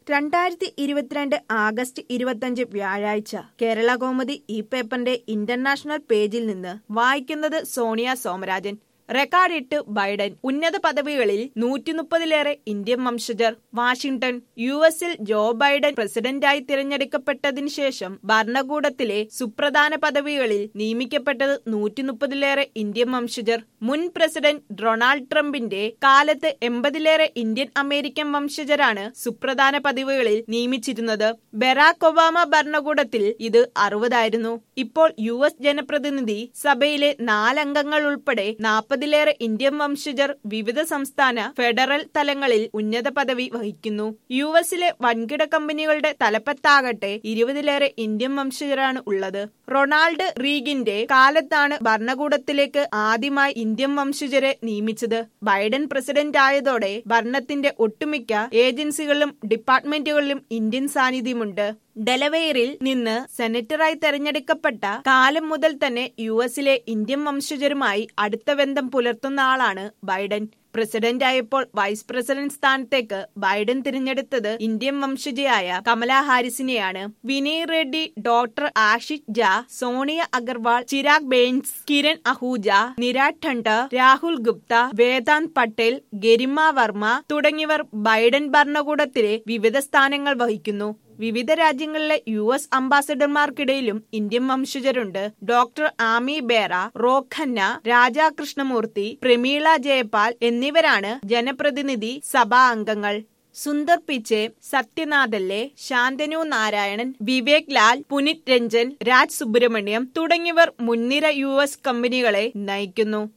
രണ്ടായിരത്തി ഇരുപത്തിരണ്ട് ആഗസ്റ്റ് ഇരുപത്തഞ്ച് വ്യാഴാഴ്ച കേരള കൗമുദി ഈ പേപ്പറിന്റെ ഇന്റർനാഷണൽ പേജിൽ നിന്ന് വായിക്കുന്നത് സോണിയ സോമരാജൻ റെക്കോർഡിട്ട് ബൈഡൻ ഉന്നത പദവികളിൽ നൂറ്റി മുപ്പതിലേറെ ഇന്ത്യൻ വംശജർ വാഷിംഗ്ടൺ യു എസിൽ ജോ ബൈഡൻ പ്രസിഡന്റായി തിരഞ്ഞെടുക്കപ്പെട്ടതിനു ശേഷം ഭരണകൂടത്തിലെ സുപ്രധാന പദവികളിൽ നിയമിക്കപ്പെട്ടത് നൂറ്റി മുപ്പതിലേറെ ഇന്ത്യൻ വംശജർ മുൻ പ്രസിഡന്റ് ഡൊണാൾഡ് ട്രംപിന്റെ കാലത്ത് എൺപതിലേറെ ഇന്ത്യൻ അമേരിക്കൻ വംശജരാണ് സുപ്രധാന പദവികളിൽ നിയമിച്ചിരുന്നത് ബറാക് ഒബാമ ഭരണകൂടത്തിൽ ഇത് അറുപതായിരുന്നു ഇപ്പോൾ യു എസ് ജനപ്രതിനിധി സഭയിലെ നാലംഗങ്ങൾ ഉൾപ്പെടെ നാൽപ്പതിലേറെ ഇന്ത്യൻ വംശജർ വിവിധ സംസ്ഥാന ഫെഡറൽ തലങ്ങളിൽ ഉന്നത പദവി വഹിക്കുന്നു യു എസിലെ വൻകിട കമ്പനികളുടെ തലപ്പത്താകട്ടെ ഇരുപതിലേറെ ഇന്ത്യൻ വംശജരാണ് ഉള്ളത് റൊണാൾഡ് റീഗിന്റെ കാലത്താണ് ഭരണകൂടത്തിലേക്ക് ആദ്യമായി ഇന്ത്യൻ വംശജരെ നിയമിച്ചത് ബൈഡൻ പ്രസിഡന്റ് ആയതോടെ ഭരണത്തിന്റെ ഒട്ടുമിക്ക ഏജൻസികളിലും ഡിപ്പാർട്ട്മെന്റുകളിലും ഇന്ത്യൻ സാന്നിധ്യമുണ്ട് ഡെലവെയറിൽ നിന്ന് സെനറ്ററായി തെരഞ്ഞെടുക്കപ്പെട്ട കാലം മുതൽ തന്നെ യു എസിലെ ഇന്ത്യൻ വംശജരുമായി അടുത്ത ബന്ധം പുലർത്തുന്ന ആളാണ് ബൈഡൻ പ്രസിഡന്റ് ആയപ്പോൾ വൈസ് പ്രസിഡന്റ് സ്ഥാനത്തേക്ക് ബൈഡൻ തിരഞ്ഞെടുത്തത് ഇന്ത്യൻ വംശജയായ കമല ഹാരിസിനെയാണ് വിനയ് റെഡ്ഡി ഡോക്ടർ ആഷിഷ് ജ സോണിയ അഗർവാൾ ചിരാഗ് ബെയിൻസ് കിരൺ അഹൂജ നിരാട് ഠണ്ടർ രാഹുൽ ഗുപ്ത വേദാന്ത് പട്ടേൽ ഗരിമ വർമ്മ തുടങ്ങിയവർ ബൈഡൻ ഭരണകൂടത്തിലെ വിവിധ സ്ഥാനങ്ങൾ വഹിക്കുന്നു വിവിധ രാജ്യങ്ങളിലെ യു എസ് അംബാസഡർമാർക്കിടയിലും ഇന്ത്യൻ വംശജരുണ്ട് ഡോക്ടർ ആമി ബേറ റോഖന്ന രാജാ കൃഷ്ണമൂർത്തി പ്രമീള ജയപാൽ എന്നിവരാണ് ജനപ്രതിനിധി സഭാ അംഗങ്ങൾ സുന്ദർ പിച്ചെ സത്യനാഥല്ലെ ശാന്തനു നാരായണൻ വിവേക് ലാൽ പുനിത് രഞ്ജൻ രാജ് സുബ്രഹ്മണ്യം തുടങ്ങിയവർ മുൻനിര യു എസ് കമ്പനികളെ നയിക്കുന്നു